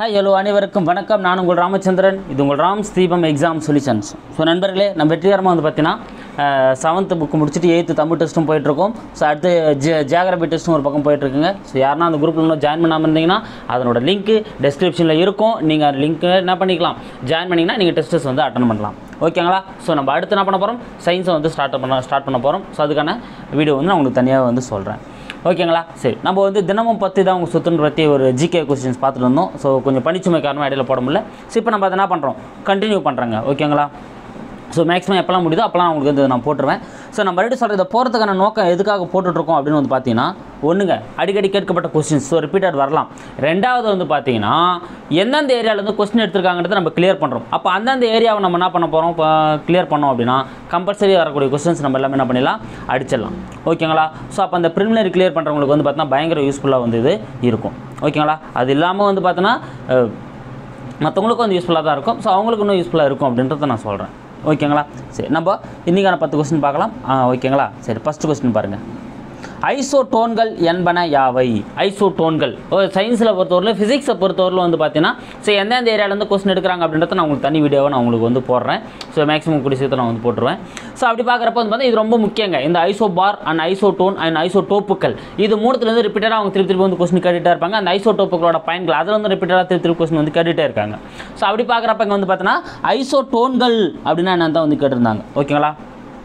hi hello அனைவருக்கும் வணக்கம் நான் உங்கள் ராமச்சந்திரன் இது உங்கள் ராம்ஸ் தீபம் எக்ஸாம் சொல்யூஷன்ஸ் ஸோ நண்பர்களே நம்ம வெற்றிகரமாக வந்து பார்த்தீங்கன்னா செவன்த்து புக்கு முடிச்சுட்டு எயித்து தமிழ் டெஸ்ட்டும் போயிட்டுருக்கோம் ஸோ அடுத்து ஜி ஜியாகிரபி டெஸ்ட்டும் ஒரு பக்கம் போயிட்டுருக்குங்க ஸோ யாருன்னா அந்த குரூப்பில் இன்னும் ஜாயின் பண்ணாமல் இருந்தீங்கன்னா அதனோட லிங்க்கு டெஸ்கிரிப்ஷனில் இருக்கும் நீங்கள் அந்த லிங்க்கு என்ன பண்ணிக்கலாம் ஜாயின் பண்ணிங்கன்னா நீங்கள் டெஸ்ட்டஸ் வந்து அட்டன் பண்ணலாம் ஓகேங்களா ஸோ நம்ம அடுத்து என்ன பண்ண போகிறோம் சயின்ஸை வந்து ஸ்டார்ட் பண்ண ஸ்டார்ட் பண்ண போகிறோம் ஸோ அதுக்கான வீடியோ வந்து நான் உங்களுக்கு தனியாக வந்து சொல்கிறேன் ஓகேங்களா சரி நம்ம வந்து தினமும் பற்றி தான் உங்கள் சுத்தன் பற்றி ஒரு ஜிகே கொஸ்டின்ஸ் பார்த்துட்டு இருந்தோம் ஸோ கொஞ்சம் பணிச்சுமை காரணமாக இடையில போட முடியல ஸோ இப்போ நம்ம அதை என்ன பண்ணுறோம் கண்டினியூ பண்ணுறேங்க ஓகேங்களா ஸோ மேக்ஸிமம் எப்போல்லாம் முடியுதோ அப்போலாம் உங்களுக்கு வந்து நான் போட்டுருவேன் ஸோ நம்ம மறுபடியும் சொல்கிற இதை போகிறதுக்கான நோக்கம் எதுக்காக போட்டுட்ருக்கோம் அப்படின்னு வந்து பார்த்தீங்கன்னா ஒன்றுங்க அடிக்கடி கேட்கப்பட்ட கொஸ்டின்ஸ் ஸோ ரிப்பீட்டட் வரலாம் ரெண்டாவது வந்து பார்த்தீங்கன்னா எந்தெந்த ஏரியாவிலேருந்து கொஸ்டின் எடுத்திருக்காங்கிறத நம்ம கிளியர் பண்ணுறோம் அப்போ அந்தந்த ஏரியாவை நம்ம என்ன பண்ண போகிறோம் இப்போ கிளியர் பண்ணோம் அப்படின்னா கம்பல்சரி வரக்கூடிய கொஸ்டின்ஸ் நம்ம எல்லாமே என்ன பண்ணிடலாம் அடிச்சிடலாம் ஓகேங்களா ஸோ அப்போ அந்த ப்ரிலிமினரி கிளியர் பண்ணுறவங்களுக்கு வந்து பார்த்தீங்கன்னா பயங்கர யூஸ்ஃபுல்லாக வந்து இது இருக்கும் ஓகேங்களா அது இல்லாமல் வந்து பார்த்தோன்னா மற்றவங்களுக்கும் வந்து யூஸ்ஃபுல்லாக தான் இருக்கும் ஸோ அவங்களுக்கு இன்னும் யூஸ்ஃபுல்லாக இருக்கும் அப்படின்றத நான் சொல்கிறேன் ஓகேங்களா சரி நம்ம இன்றைக்கான பத்து கொஸ்டின் பார்க்கலாம் ஆ, ஓகேங்களா சரி ஃபஸ்ட்டு கொஸ்டின் பாருங்கள் ஐசோடோன்கள் என்பன யாவை ஐசோடோன்கள் சயின்ஸில் பொறுத்தவரையில் ஃபிசிக்ஸை பொறுத்தவரையில் வந்து பார்த்தீங்கன்னா ஸோ எந்தெந்த ஏரியாவிலேருந்து கொஸ்டின் எடுக்கிறாங்க அப்படின்றத நான் உங்களுக்கு தனி வீடியோவை நான் உங்களுக்கு வந்து போடுறேன் ஸோ மேக்ஸிமம் கூடிய சீக்கிரம் நான் வந்து போட்டுருவேன் ஸோ அப்படி பார்க்குறப்ப வந்து பார்த்தா இது ரொம்ப முக்கியங்க இந்த ஐசோபார் அண்ட் ஐசோடோன் அண்ட் ஐசோடோப்புகள் இது மூணுத்துலேருந்து ரிப்பீட்டடாக அவங்க திருப்பி திருப்பி வந்து கொஸ்டின் கேட்டுகிட்டே இருப்பாங்க அந்த ஐசோடோப்புகளோட பயன்கள் அதில் வந்து ரிப்பீட்டடாக திருப்பி திருப்பி கொஸ்டின் வந்து கேட்டுகிட்டே இருக்காங்க ஸோ அப்படி பார்க்குறப்ப இங்கே வந்து பார்த்தீங்கன்னா ஐசோடோன்கள் அப்படின்னா என்னன்னு தான் வந்து கேட்டிருந்தாங்க ஓகேங்களா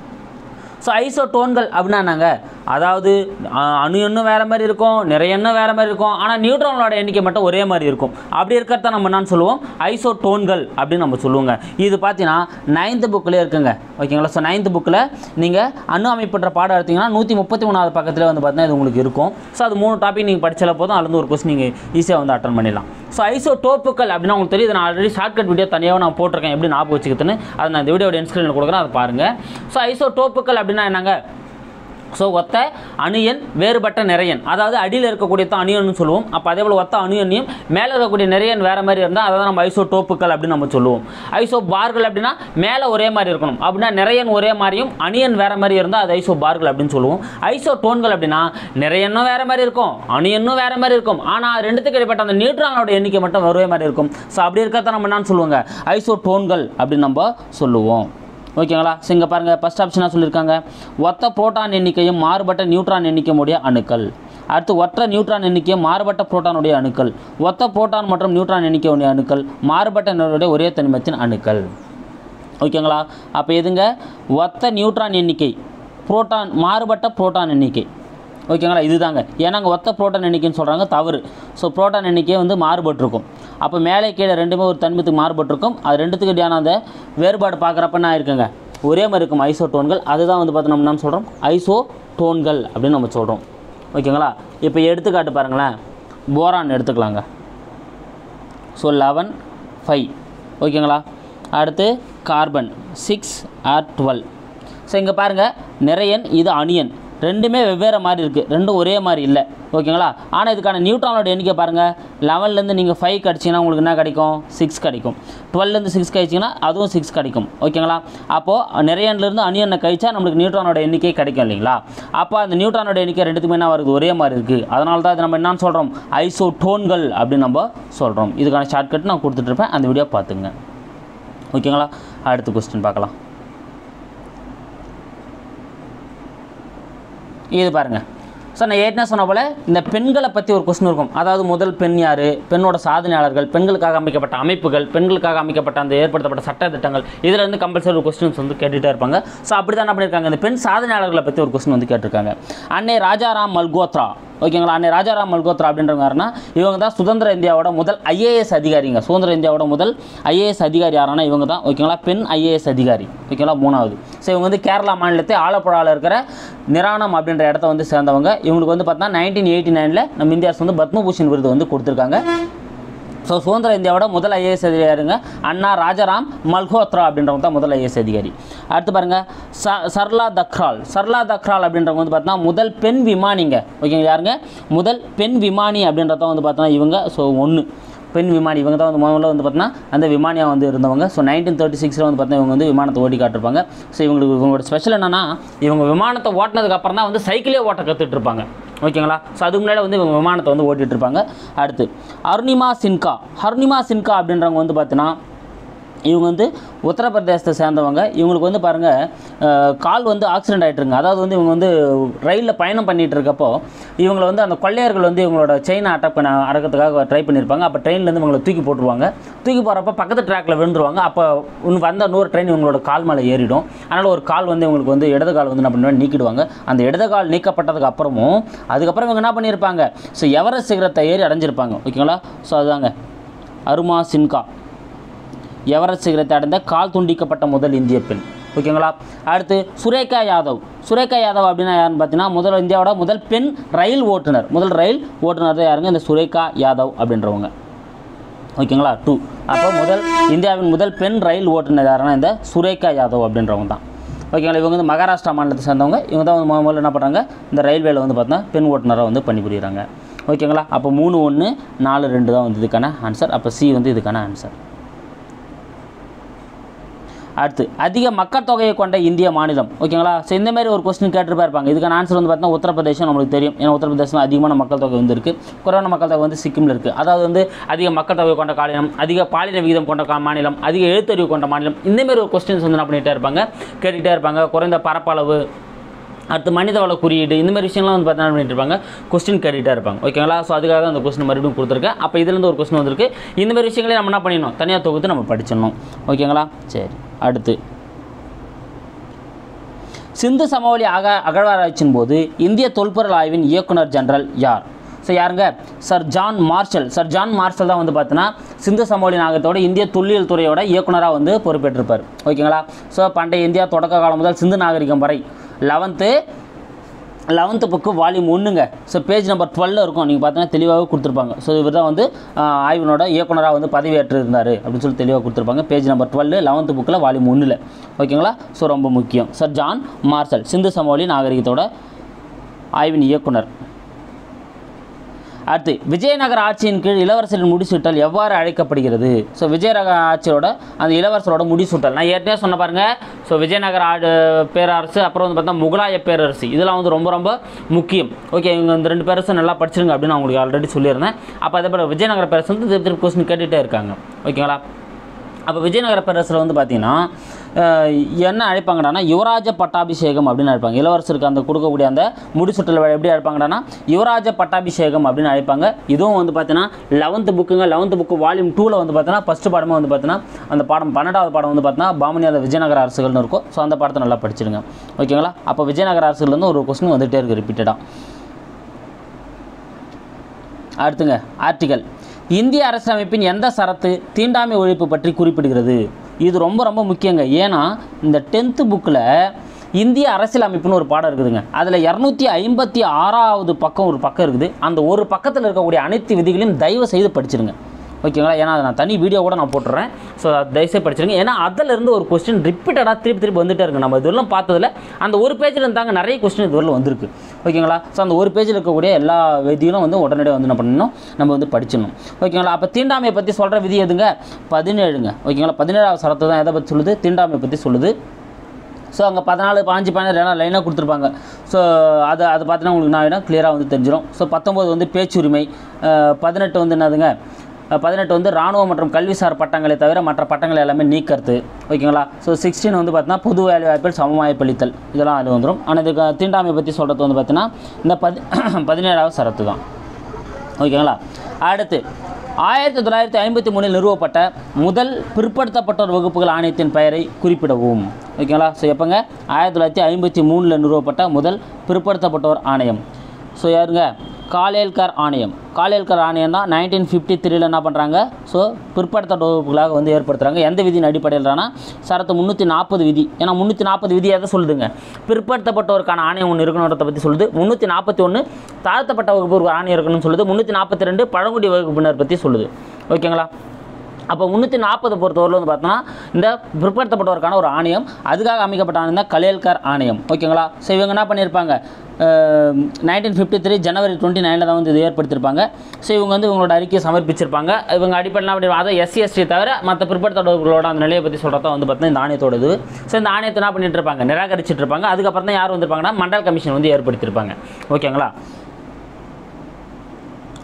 ஸோ ஐசோடோன்கள் அப்படின்னா என்னங்க அதாவது அஹ், அணு எண்ணும் வேறு மாதிரி இருக்கும் நிறைய எண்ணும் வேறு மாதிரி இருக்கும் ஆனால் நியூட்ரானோட எண்ணிக்கை மட்டும் ஒரே மாதிரி இருக்கும் அப்படி இருக்கிறத நம்ம என்னன்னு சொல்லுவோம் ஐசோடோன்கள் அப்படின்னு நம்ம சொல்லுவோங்க இது பார்த்தீங்கன்னா நைன்த்து புக்கில் இருக்குங்க ஓகேங்களா ஸோ நைன்த்து புக்கில் நீங்கள் அணு அமைப்புன்ற பாடம் எடுத்தீங்கன்னா நூற்றி முப்பத்தி மூணாவது பக்கத்தில் வந்து பார்த்தீங்கன்னா இது உங்களுக்கு இருக்கும் ஸோ அது மூணு டாபிக் நீங்கள் படிச்சால போதும் அதுலேருந்து ஒரு கொஸ்டின் நீங்கள் ஈஸியாக வந்து அட்டன் பண்ணிடலாம் ஸோ ஐசோடோப்புகள் அப்படின்னா உங்களுக்கு தெரியுது நான் ஆல்ரெடி ஷார்ட்கட் வீடியோ தனியாக நான் போட்டிருக்கேன் எப்படி ஞாபகம் வச்சுக்கிறதுன்னு அதை நான் இந்த வீடியோட என்ஸ்கிரீனில் கொடுக்குறேன் அதை பாருங்கள் ஸோ ஐசோடோப்புகள் அப்படின்னா என்னங்க ஸோ ஒத்த அணு எண் வேறுபட்ட நிறையன் அதாவது அடியில் இருக்கக்கூடிய அணியன்னு சொல்லுவோம் அப்போ அதே போல் ஒத்த அணு எண்ணையும் மேலே இருக்கக்கூடிய நிறையன் வேறு மாதிரி இருந்தால் அதை தான் நம்ம ஐசோடோப்புகள் அப்படின்னு நம்ம சொல்லுவோம் ஐசோ பார்கள் அப்படின்னா மேலே ஒரே மாதிரி இருக்கணும் அப்படின்னா நிறையன் ஒரே மாதிரியும் அணியன் வேறு மாதிரி இருந்தால் அது ஐசோ பார்கள் அப்படின்னு சொல்லுவோம் ஐசோ டோன்கள் அப்படின்னா நிறையன்னும் வேறு மாதிரி இருக்கும் அணியன்னும் வேறு மாதிரி இருக்கும் ஆனால் ரெண்டுத்துக்கு இடைப்பட்ட அந்த நியூட்ரானோட எண்ணிக்கை மட்டும் ஒரே மாதிரி இருக்கும் ஸோ அப்படி இருக்கிறத நம்ம என்னன்னு சொல்லுவாங்க ஐசோ டோன்கள் அப்படின்னு நம்ம சொல்லுவோம் ஓகேங்களா ஸோ இங்கே பாருங்கள் ஃபஸ்ட் ஆப்ஷனாக சொல்லியிருக்காங்க ஒத்த புரோட்டான் எண்ணிக்கையும் மாறுபட்ட நியூட்ரான் எண்ணிக்கையுடைய அணுக்கள் அடுத்து ஒற்ற நியூட்ரான் எண்ணிக்கையும் மாறுபட்ட புரோட்டானுடைய அணுக்கள் ஒத்த புரோட்டான் மற்றும் நியூட்ரான் எண்ணிக்கையுடைய அணுக்கள் மாறுபட்ட நிறனுடைய ஒரே தனிமத்தின் அணுக்கள் ஓகேங்களா அப்போ எதுங்க ஒத்த நியூட்ரான் எண்ணிக்கை புரோட்டான் மாறுபட்ட புரோட்டான் எண்ணிக்கை ஓகேங்களா இதுதாங்க ஏன்னா அங்கே ஒத்த புரோட்டான் எண்ணிக்கைன்னு சொல்கிறாங்க தவறு ஸோ புரோட்டான் எண்ணிக்கை வந்து மாறுபட்டிருக்கும் அப்போ மேலே கீழே ரெண்டுமே ஒரு தன்மத்துக்கு மாறுபட்டிருக்கும் அது ரெண்டுத்துக்கு இடையான அந்த வேறுபாடு பார்க்குறப்ப என்ன இருக்குங்க ஒரே மாதிரி இருக்கும் ஐசோடோன்கள் அதுதான் வந்து பார்த்து நம்ம என்ன சொல்கிறோம் ஐசோடோன்கள் அப்படின்னு நம்ம சொல்கிறோம் ஓகேங்களா இப்போ எடுத்துக்காட்டு பாருங்களேன் போரான் எடுத்துக்கலாங்க ஸோ லெவன் ஃபைவ் ஓகேங்களா அடுத்து carbon six or twelve so இங்கே பாருங்கள் நிறையன் இது அணியன் ரெண்டுமே வெவ்வேறு மாதிரி இருக்குது ரெண்டும் ஒரே மாதிரி இல்லை ஓகேங்களா ஆனால் இதுக்கான நியூட்ரானோட எண்ணிக்கை பாருங்கள் லெவன்லேருந்து நீங்கள் ஃபைவ் கிடச்சிங்கன்னா உங்களுக்கு என்ன கிடைக்கும் சிக்ஸ் கிடைக்கும் டுவெல்லேருந்து சிக்ஸ் கழிச்சிங்கன்னா அதுவும் சிக்ஸ் கிடைக்கும் ஓகேங்களா அப்போது நிறையன்லேருந்து அணியனை கழிச்சா நம்மளுக்கு நியூட்ரானோட எண்ணிக்கை கிடைக்கும் இல்லைங்களா அப்போ அந்த நியூட்ரானோட எண்ணிக்கை ரெண்டுத்துக்குமே என்ன வருது ஒரே மாதிரி இருக்குது அதனால தான் இது நம்ம என்னன்னு சொல்கிறோம் ஐசோடோன்கள் அப்படின்னு நம்ம சொல்கிறோம் இதுக்கான ஷார்ட்கட் நான் கொடுத்துட்ருப்பேன் அந்த வீடியோ பார்த்துங்க ஓகேங்களா அடுத்த கொஸ்டின் பார்க்கலாம் இது பாருங்கள் ஸோ நான் ஏற்கனவே சொன்ன போல் இந்த பெண்களை பற்றி ஒரு கொஸ்டின் இருக்கும் அதாவது முதல் பெண் யார் பெண்ணோட சாதனையாளர்கள் பெண்களுக்காக அமைக்கப்பட்ட அமைப்புகள் பெண்களுக்காக அமைக்கப்பட்ட அந்த ஏற்படுத்தப்பட்ட சட்ட திட்டங்கள் இதில் இருந்து கம்பல்சரி கொஸ்டின்ஸ் வந்து கேட்டுகிட்டே இருப்பாங்க ஸோ அப்படி தான் என்ன பண்ணியிருக்காங்க இந்த பெண் சாதனையாளர்களை பற்றி ஒரு கொஸ்டின் வந்து கேட்டிருக்காங்க அன்னை ராஜாராம் மல்கோத்ரா ஓகேங்களா அன்னை ராஜாராம் மல்கோத்ரா அப்படின்றவங்க யாருன்னா இவங்க தான் சுதந்திர இந்தியாவோட முதல் ஐஏஎஸ் அதிகாரிங்க சுதந்திர இந்தியாவோட முதல் ஐஏஎஸ் அதிகாரி யாருன்னா இவங்க தான் ஓகேங்களா பெண் ஐஏஎஸ் அதிகாரி ஓகேங்களா மூணாவது ஸோ இவங்க வந்து கேரளா மாநிலத்தை ஆலப்புழாவில் இருக்கிற நிரானம் அப்படின்ற இடத்த வந்து சேர்ந்தவங்க இவங்களுக்கு வந்து பார்த்தா நைன்டீன் எயிட்டி நைனில் நம்ம இந்தியா அரசு வந்து பத்மபூஷன் விருது வந்து கொடுத்துருக்காங்க ஸோ சுதந்திர இந்தியாவோட முதல் ஐஏஎஸ் அதிகாரிங்க அண்ணா ராஜாராம் மல்ஹோத்ரா அப்படின்றவங்க தான் முதல் ஐஏஎஸ் அதிகாரி அடுத்து பாருங்கள் ச சர்லா தக்ரால் சர்லா தக்ரால் அப்படின்றவங்க வந்து பார்த்தீங்கன்னா முதல் பெண் விமானிங்க ஓகேங்களா யாருங்க முதல் பெண் விமானி அப்படின்றத வந்து பார்த்தோன்னா இவங்க ஸோ ஒன்று பெண் விமானி இவங்க தான் வந்து முதல்ல வந்து பார்த்தீங்கன்னா அந்த விமானியாக வந்து இருந்தவங்க ஸோ நைன்டீன் தேர்ட்டி சிக்ஸில் வந்து பார்த்தீங்கன்னா இவங்க வந்து விமானத்தை ஓட்டி காட்டிருப்பாங்க ஸோ இவங்களுக்கு இவங்களோட ஸ்பெஷல் என்னன்னா இவங்க விமானத்தை ஓட்டினதுக்கு அப்புறம் தான் வந்து சைக்கிளே ஓட்ட கற்றுட்டு இருப்பாங்க ஓகேங்களா ஸோ அதுக்கு முன்னாடி வந்து இவங்க விமானத்தை வந்து ஓட்டிகிட்டு இருப்பாங்க அடுத்து அருணிமா சின்கா அருணிமா சின்கா அப்படின்றவங்க வந்து பார்த்தீங்கன்னா இவங்க வந்து உத்தரப்பிரதேசத்தை சேர்ந்தவங்க இவங்களுக்கு வந்து பாருங்கள் கால் வந்து ஆக்சிடென்ட் ஆகிட்டுருங்க அதாவது வந்து இவங்க வந்து ரயிலில் பயணம் பண்ணிகிட்டு இருக்கப்போ இவங்களை வந்து அந்த கொள்ளையர்கள் வந்து இவங்களோட செயினை அட்டாக் பண்ண அடக்கிறதுக்காக ட்ரை பண்ணியிருப்பாங்க அப்போ ட்ரெயின்லேருந்து இவங்களை தூக்கி போட்டுருவாங்க தூக்கி போகிறப்ப பக்கத்து ட்ராக்கில் விழுந்துருவாங்க அப்போ இன்னும் வந்த நூறு ட்ரெயின் இவங்களோட கால் மேலே ஏறிடும் அதனால் ஒரு கால் வந்து இவங்களுக்கு வந்து இடது கால் வந்து என்ன பண்ணுவாங்க நீக்கிடுவாங்க அந்த இடது கால் நீக்கப்பட்டதுக்கு அப்புறமும் அதுக்கப்புறம் இவங்க என்ன பண்ணியிருப்பாங்க ஸோ எவரெஸ்ட் சிகரத்தை ஏறி அடைஞ்சிருப்பாங்க ஓகேங்களா ஸோ அதுதாங்க அருமா சின்கா எவரெஸ்ட் சிகரத்தை அடைந்த கால் துண்டிக்கப்பட்ட முதல் இந்திய பெண் ஓகேங்களா அடுத்து சுரேகா யாதவ் சுரேகா யாதவ் அப்படின்னா யாருன்னு பார்த்தீங்கன்னா முதல் இந்தியாவோட முதல் பெண் ரயில் ஓட்டுநர் முதல் ரயில் ஓட்டுநர் தான் யாருங்க இந்த சுரேகா யாதவ் அப்படின்றவங்க ஓகேங்களா டூ அப்போ முதல் இந்தியாவின் முதல் பெண் ரயில் ஓட்டுநர் யாருன்னா இந்த சுரேகா யாதவ் அப்படின்றவங்க தான் ஓகேங்களா இவங்க வந்து மகாராஷ்டிரா மாநிலத்தை சேர்ந்தவங்க இவங்க தான் வந்து முதல்ல என்ன பண்ணுறாங்க இந்த ரயில்வேல வந்து பார்த்தீங்கன்னா பெண் ஓட்டுநராக வந்து பணிபுரியுறாங்க ஓகேங்களா அப்போ மூணு ஒன்று நாலு ரெண்டு தான் வந்து இதுக்கான ஆன்சர் அப்போ சி வந்து இதுக்கான ஆன்சர் அடுத்து அதிக மக்கள் தொகையை கொண்ட இந்திய மாநிலம் ஓகேங்களா ஸோ இந்த மாதிரி ஒரு கொஸ்டின் கேட்டுருப்பா இருப்பாங்க இதுக்கான ஆன்சர் வந்து பார்த்தீங்கன்னா உத்தரப்பிரதேசம் நம்மளுக்கு தெரியும் ஏன்னா உத்தரப்பிரதேசம் அதிகமான மக்கள் தொகை வந்து இருக்குது குறைவான மக்கள் தொகை வந்து சிக்கிமில் இருக்குது அதாவது வந்து அதிக மக்கள் தொகை கொண்ட மாநிலம் அதிக பாலின விகிதம் கொண்ட கா- மாநிலம் அதிக எழுத்தறிவு கொண்ட மாநிலம் இந்த மாதிரி ஒரு கொஸ்டின்ஸ் வந்து என்ன பண்ணிகிட்டே இருப்பாங்க கேட்டுகிட்டே இருப்பாங்க குறைந்த பரப்பளவு அடுத்து மனிதவள குறியீடு இந்த மாதிரி விஷயம்லாம் வந்து பார்த்தீங்கன்னா பண்ணிட்டு இருப்பாங்க கொஸ்டின் கேட்டுகிட்டே இருப்பாங்க ஓகேங்களா ஸோ அதுக்காக தான் அந்த கொஸ்டின் மறுபடியும் கொடுத்துருக்கேன் அப்போ இதுலேருந்து ஒரு கொஸ்டின் வந்திருக்கு இந்த மாதிரி விஷயங்களே நம்ம என்ன பண்ணிடணும் தனியாக தொகுத்து நம்ம படிச்சிடணும் ஓகேங்களா சரி அடுத்து சிந்து சமவெளி அக அகழ்வாராய்ச்சியின் போது இந்திய தொல்பொருள் ஆய்வின் இயக்குனர் ஜெனரல் யார் ஸோ யாருங்க sir John Marshall sir John Marshall தான் வந்து பார்த்தீங்கன்னா சிந்து சமவெளி நாகரிகத்தோட இந்திய தொல்லியல் துறையோட இயக்குனராக வந்து பொறுப்பேற்றிருப்பார் ஓகேங்களா ஸோ பண்டைய இந்தியா தொடக்க காலம் முதல் சிந்து நாகரிகம் வரை லெவன்த்து லெவன்த்து புக்கு வால்யூம் ஒன்றுங்க ஸோ பேஜ் நம்பர் டுவெல்ல இருக்கும் நீங்கள் பார்த்தீங்கன்னா தெளிவாகவே கொடுத்துருப்பாங்க ஸோ இவர் தான் வந்து ஆஹ், ஆய்வினோட இயக்குனராக வந்து பதவியேற்று இருந்தார் அப்படின்னு சொல்லி தெளிவாக கொடுத்துருப்பாங்க பேஜ் நம்பர் டுவெல் லெவன்த்து புக்கில் வால்யூம் ஒன்றில் ஓகேங்களா ஸோ ரொம்ப முக்கியம் சார் ஜான் மார்சல் சிந்து சமவெளி நாகரிகத்தோட ஆய்வின் இயக்குனர் அடுத்து விஜயநகர ஆட்சியின் கீழ் இளவரசரின் முடிசூட்டல் எவ்வாறு அழைக்கப்படுகிறது ஸோ விஜயநகர ஆட்சியோட அந்த இளவரசரோட முடிசூட்டல் நான் ஏற்கனவே சொன்ன பாருங்க ஸோ விஜயநகர ஆடு பேரரசு அப்புறம் வந்து பார்த்தா முகலாய பேரரசு இதெல்லாம் வந்து ரொம்ப ரொம்ப முக்கியம் ஓகே இவங்க இந்த ரெண்டு பேரரசும் நல்லா படிச்சிருங்க அப்படின்னு நான் உங்களுக்கு ஆல்ரெடி சொல்லியிருந்தேன் அப்போ அதே போல் விஜயநகர பேரரசு வந்து திருப்பி திருப்பி கொஸ்டின் கேட்டுகிட்டே இருக்காங்க ஓகேங்களா அப்போ விஜயநகர பேரரசில் வந்து பார்த்தீங்கன்னா அஹ், என்ன அழைப்பாங்கடான்னா யுவராஜ பட்டாபிஷேகம் அப்படின்னு அழைப்பாங்க இளவரசருக்கு அந்த கொடுக்கக்கூடிய அந்த முடிசுற்றல் எப்படி அழைப்பாங்கடான்னா யுவராஜ பட்டாபிஷேகம் அப்படின்னு அழைப்பாங்க இதுவும் வந்து பார்த்தீங்கன்னா லெவன்த்து புக்குங்க லெவன்த்து புக்கு வால்யூம் டூவில் வந்து பார்த்தீங்கன்னா ஃபஸ்ட்டு பாடமே வந்து பார்த்தீங்கன்னா அந்த பாடம் பன்னெண்டாவது பாடம் வந்து பார்த்தீங்கன்னா பாமனியாத விஜயநகர அரசுகள்னு இருக்கும் ஸோ அந்த பாடத்தை நல்லா படிச்சிடுங்க ஓகேங்களா அப்போ விஜயநகர அரசுலேருந்து ஒரு கொஸ்டின் வந்துகிட்டே இருக்குது ரிப்பீட்டடாக அடுத்துங்க ஆர்டிகல் இந்திய அரசியலமைப்பின் எந்த சரத்து தீண்டாமை ஒழிப்பு பற்றி குறிப்பிடுகிறது இது ரொம்ப ரொம்ப முக்கியங்க ஏன்னா இந்த டென்த்து புக்கில் இந்திய அரசியலமைப்புன்னு ஒரு பாடம் இருக்குதுங்க அதில் இரநூத்தி ஐம்பத்தி ஆறாவது பக்கம் ஒரு பக்கம் இருக்குது அந்த ஒரு பக்கத்தில் இருக்கக்கூடிய அனைத்து விதிகளையும் தயவு செய்து படிச்சிருங்க ஓகேங்களா ஏன்னா அதை நான் தனி வீடியோ கூட நான் போட்டுறேன் ஸோ அதை தயவுசெய்து படிச்சிருங்க ஏன்னா அதில் இருந்து ஒரு கொஸ்டின் ரிப்பீட்டடாக திருப்பி திருப்பி வந்துட்டே இருக்கு நம்ம இதுவரையும் பார்த்ததுல அந்த ஒரு பேஜில் இருந்தாங்க நிறைய கொஸ்டின் இதுவரையும் வந்திருக்கு ஓகேங்களா ஸோ அந்த ஒரு பேஜில் இருக்கக்கூடிய எல்லா விதிகளும் வந்து உடனடியாக வந்து என்ன பண்ணணும் நம்ம வந்து படிச்சிடணும் ஓகேங்களா அப்போ தீண்டாமையை பற்றி சொல்கிற விதி எதுங்க பதினேழுங்க ஓகேங்களா பதினேழாவது சரத்து தான் எதை பற்றி சொல்லுது தீண்டாமையை பற்றி சொல்லுது ஸோ அங்கே பதினாலு பாஞ்சு பதினாறு எல்லாம் லைனாக கொடுத்துருப்பாங்க ஸோ அது அது பார்த்தீங்கன்னா உங்களுக்கு நான் வேணால் கிளியராக வந்து தெரிஞ்சிடும் ஸோ பத்தொம்போது வந்து பேச்சுரிமை அஹ், பதினெட்டு வந்து என்னதுங்க அஹ், பதினெட்டு வந்து ராணுவ மற்றும் கல்விசார் பட்டங்களை தவிர மற்ற பட்டங்களை எல்லாமே நீக்கிறது ஓகேங்களா ஸோ சிக்ஸ்டீன் வந்து பார்த்தீங்கன்னா பொது வேலை வாய்ப்பில் சமவாய்ப்பளித்தல் இதெல்லாம் அது வந்துடும் ஆனால் இதுக்கு தீண்டாமை பற்றி சொல்கிறது வந்து பார்த்தீங்கன்னா இந்த பதி பதினேழாவது சரத்து தான் ஓகேங்களா அடுத்து ஆயிரத்தி தொள்ளாயிரத்தி ஐம்பத்தி மூணில் நிறுவப்பட்ட முதல் பிற்படுத்தப்பட்டோர் வகுப்புகள் ஆணையத்தின் பெயரை குறிப்பிடவும் ஓகேங்களா ஸோ எப்போங்க ஆயிரத்தி தொள்ளாயிரத்தி ஐம்பத்தி மூணில் நிறுவப்பட்ட முதல் பிற்படுத்தப்பட்டோர் ஆணையம் ஸோ யாருங்க காலேல்கர் ஆணையம் காலேல்கர் ஆணையம் தான் நைன்டீன் ஃபிஃப்டி த்ரீல என்ன பண்ணுறாங்க ஸோ பிற்படுத்தப்பட்ட வகுப்புகளாக வந்து ஏற்படுத்துகிறாங்க எந்த விதியின் அடிப்படையில்னா சரத்து முந்நூற்றி நாற்பது விதி ஏன்னா முந்நூற்றி நாற்பது விதி எதை சொல்லுதுங்க பிற்படுத்தப்பட்டோருக்கான ஆணையம் ஒன்று இருக்கணுன்றத பற்றி சொல்லுது முந்நூற்றி நாற்பத்தி ஒன்று தாழ்த்தப்பட்ட வகுப்பு ஒரு ஆணையம் இருக்கணும்னு சொல்லுது முந்நூற்றி நாற்பத்தி ரெண்டு பழங்குடி வகுப்பினர் பற்றி சொல்லுது ஓகேங்களா அப்போ முந்நூற்றி நாற்பது பொறுத்தவரையில் வந்து பார்த்தோன்னா இந்த பிற்படுத்தப்பட்டவருக்கான ஒரு ஆணையம் அதுக்காக அமைக்கப்பட்ட ஆணையம் தான் கலேல்கர் ஆணையம் ஓகேங்களா ஸோ இவங்க என்ன பண்ணியிருப்பாங்க நைன்டீன் ஃபிஃப்டி த்ரீ ஜனவரி டுவெண்ட்டி நைனில் தான் வந்து இது ஏற்படுத்தியிருப்பாங்க ஸோ இவங்க வந்து இவங்களோட அறிக்கையை சமர்ப்பிச்சிருப்பாங்க இவங்க அடிப்படையில் அப்படி அதை எஸ்சி எஸ்டி தவிர மற்ற பிற்படுத்தப்பட்டவர்களோட அந்த நிலையை பற்றி சொல்கிறதா வந்து பார்த்தீங்கன்னா இந்த ஆணையத்தோட இது ஸோ இந்த ஆணையத்தை என்ன பண்ணிட்டு இருப்பாங்க நிராகரிச்சிட்டு இருப்பாங்க அதுக்கப்புறம் தான் யார் வந்திருப்பாங்கன்னா மண்டல் கமிஷன் வந்து ஏற்படுத்தியிருப்பாங்க ஓகேங்களா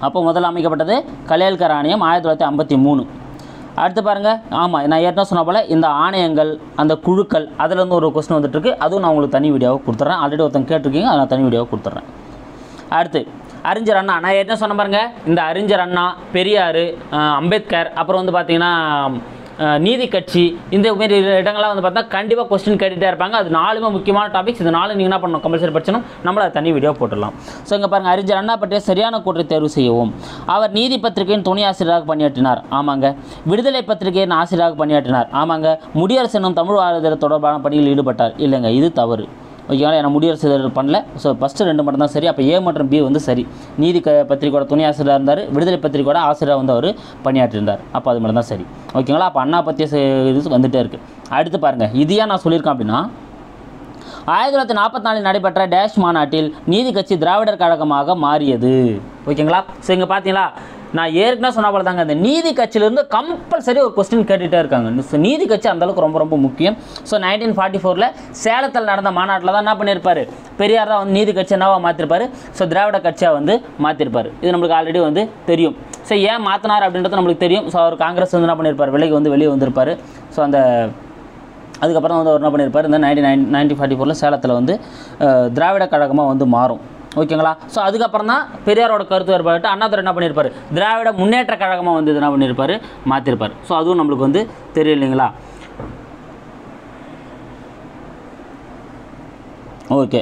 அப்போ முதல்ல அமைக்கப்பட்டது கலேல்கர் ஆணையம் ஆயிரத்தி தொள்ளாயிரத்தி ஐம்பத்தி மூணு அடுத்து பாருங்கள் ஆமாம் நான் ஏற்கனவே சொன்ன போல் இந்த ஆணையங்கள் அந்த குழுக்கள் அதுலேருந்து ஒரு கொஸ்டின் வந்துட்டுருக்கு அதுவும் நான் உங்களுக்கு தனி வீடியோவை கொடுத்துட்றேன் ஆல்ரெடி ஒருத்தங்க கேட்டிருக்கீங்க அதை நான் தனி வீடியோவை கொடுத்துட்றேன் அடுத்து அறிஞர் அண்ணா நான் ஏற்கனவே சொன்ன பாருங்க இந்த அறிஞர் அண்ணா பெரியார் அஹ், அம்பேத்கர் அப்புறம் வந்து பார்த்தீங்கன்னா அஹ், நீதி கட்சி இந்த மாரி இடங்கள்லாம் வந்து பார்த்தா கண்டிப்பாக கொஸ்டின் கேட்டுகிட்டே இருப்பாங்க அது நாலுமே முக்கியமான டாபிக்ஸ் இது நாலு நீங்கள் என்ன பண்ணணும் கம்பல்சரி படிச்சணும் நம்மள தனி வீடியோ போட்டுடலாம் ஸோ இங்கே பாருங்கள் அறிஞர் அண்ணா பற்றிய சரியான கூற்றை தேர்வு செய்யவும் அவர் நீதி பத்திரிகையின் துணை ஆசிரியராக பணியாற்றினார் ஆமாங்க விடுதலை பத்திரிகையின் ஆசிரியராக பணியாற்றினார் ஆமாங்க முடியரசு என்னும் தமிழ் ஆளுதல் தொடர்பான பணியில் ஈடுபட்டார் இல்லைங்க இது தவறு ஓகேங்களா ஏன்னா முடியரசு இதழ் பண்ணல ஸோ ஃபஸ்ட்டு ரெண்டு மட்டும் தான் சரி அப்போ ஏ மற்றும் பி வந்து சரி நீதி க பத்திரிக்கையோட துணை ஆசிரியராக இருந்தார் விடுதலை பத்திரிக்கையோட ஆசிரியராக வந்து அவர் பணியாற்றியிருந்தார் அப்போ அது மட்டும் தான் சரி ஓகேங்களா அப்போ அண்ணா பற்றிய செ- இது வந்துட்டே இருக்குது அடுத்து பாருங்கள் இது ஏன் நான் சொல்லியிருக்கேன் அப்படின்னா ஆயிரத்தி தொள்ளாயிரத்தி நாற்பத்தி நாலில் நடைபெற்ற டேஷ் மாநாட்டில் நீதி கட்சி திராவிடர் கழகமாக மாறியது ஓகேங்களா ஸோ இங்கே பார்த்தீங்களா நான் ஏற்கனவே சொன்ன போல தாங்க இந்த நீதி கட்சியிலேருந்து கம்பல்சரி ஒரு கொஸ்டின் கேட்டுகிட்டே இருக்காங்க ஸோ நீதி கட்சி அந்தளவுக்கு ரொம்ப ரொம்ப முக்கியம் ஸோ நைன்டீன் ஃபார்ட்டி ஃபோரில் சேலத்தில் நடந்த மாநாட்டில் தான் என்ன பண்ணியிருப்பார் பெரியார் தான் வந்து நீதி கட்சி என்னவா மாற்றிருப்பார் ஸோ திராவிட கட்சியாக வந்து மாற்றிருப்பார் இது நம்மளுக்கு ஆல்ரெடி வந்து தெரியும் ஸோ ஏன் மாற்றினார் அப்படின்றது நம்மளுக்கு தெரியும் ஸோ அவர் காங்கிரஸ் வந்து என்ன பண்ணியிருப்பார் விலைக்கு வந்து வெளியே வந்திருப்பார் ஸோ அந்த அதுக்கப்புறம் வந்து அவர் என்ன பண்ணியிருப்பார் இந்த நைன்டீன் நைன் நைன்டீன் ஃபார்ட்டி ஃபோரில் சேலத்தில் வந்து அஹ், திராவிட கழகமாக வந்து மாறும் ஓகேங்களா ஸோ அதுக்கப்புறம் தான் பெரியாரோட கருத்து வேறுபாட்டு அண்ணாதுரை என்ன பண்ணியிருப்பார் திராவிட முன்னேற்ற கழகமாக வந்து இது என்ன பண்ணியிருப்பார் மாற்றிருப்பார் ஸோ அதுவும் நம்மளுக்கு வந்து தெரியும் இல்லைங்களா ஓகே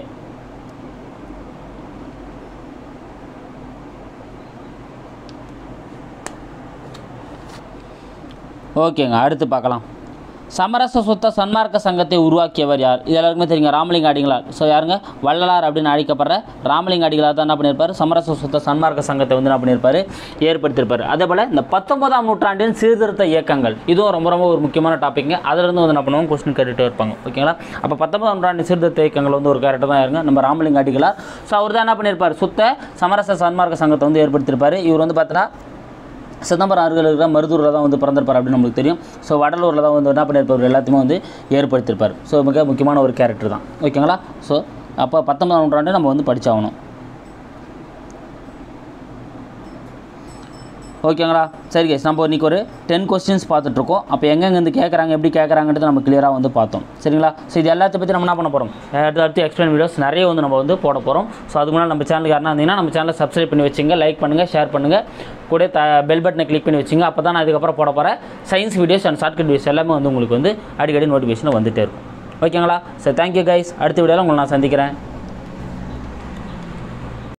ஓகேங்க அடுத்து பார்க்கலாம் சமரச சுத்த சன்மார்க்க சங்கத்தை உருவாக்கியவர் யார் இது எல்லாருக்குமே தெரியுங்க ராமலிங்க அடிகளார் ஸோ யாருங்க வள்ளலார் அப்படின்னு அழைக்கப்படுற ராமலிங்க அடிகளார் தான் என்ன பண்ணியிருப்பார் சமரச சுத்த சன்மார்க்க சங்கத்தை வந்து என்ன பண்ணியிருப்பார் ஏற்படுத்தியிருப்பார் அதே போல் இந்த பத்தொன்பதாம் நூற்றாண்டின் சீர்திருத்த இயக்கங்கள் இதுவும் ரொம்ப ரொம்ப ஒரு முக்கியமான டாபிக்ங்க அதிலிருந்து வந்து என்ன பண்ணுவோம் கொஸ்டின் கேட்டுகிட்டே இருப்பாங்க ஓகேங்களா அப்போ பத்தொன்பதாம் நூற்றாண்டின் சீர்திருத்த இயக்கங்கள் வந்து ஒரு கேரக்டர் தான் இருங்க நம்ம ராமலிங்க அடிகளார் ஸோ அவர் தான் என்ன பண்ணியிருப்பார் சுத்த சமரச சன்மார்க்க சங்கத்தை வந்து ஏற்படுத்தியிருப்பார் இவர் வந்து பார்த்தீங்கன்னா சிதம்பரம் அருகில் இருக்கிற மருதூரில் தான் வந்து பிறந்திருப்பார் அப்படின்னு நம்மளுக்கு தெரியும் ஸோ வடலூரில் தான் வந்து என்ன பண்ணியிருப்பார் எல்லாத்தையுமே வந்து ஏற்படுத்தியிருப்பார் ஸோ மிக முக்கியமான ஒரு கேரக்டர் தான் ஓகேங்களா ஸோ அப்போ பத்தொன்பதாம் நூற்றாண்டு நம்ம வந்து படிச்சாகணும் ஓகேங்களா சரி கேஸ் நம்ம இன்றைக்கி ஒரு டென் கொஸ்டின்ஸ் பார்த்துட்ருக்கோம் அப்போ எங்கெங்கேருந்து கேட்குறாங்க எப்படி கேட்குறாங்கன்றது நம்ம கிளியராக வந்து பார்த்தோம் சரிங்களா ஸோ இது எல்லாத்த பற்றி நம்ம என்ன பண்ண போகிறோம் அடுத்து அடுத்து எக்ஸ்பிளைன் வீடியோஸ் நிறைய வந்து நம்ம வந்து போட போகிறோம் ஸோ அதுக்கு முன்னாடி நம்ம சேனலுக்கு யாருன்னா இருந்தீங்கன்னா நம்ம சேனலை சப்ஸ்கிரைப் பண்ணி வச்சுங்க லைக் பண்ணுங்கள் ஷேர் பண்ணுங்கள் கூட த பெல் பட்டனை கிளிக் பண்ணி வச்சுங்க அப்போ தான் நான் இதுக்கப்புறம் போட போகிற science videos and shortcut videos எல்லாமே வந்து உங்களுக்கு வந்து அடிக்கடி நோட்டிஃபிகேஷன் வந்துட்டே இருக்கும் ஓகேங்களா ஸோ தேங்க்யூ கைஸ் அடுத்த வீடியோவில் உங்களை நான் சந்திக்கிறேன்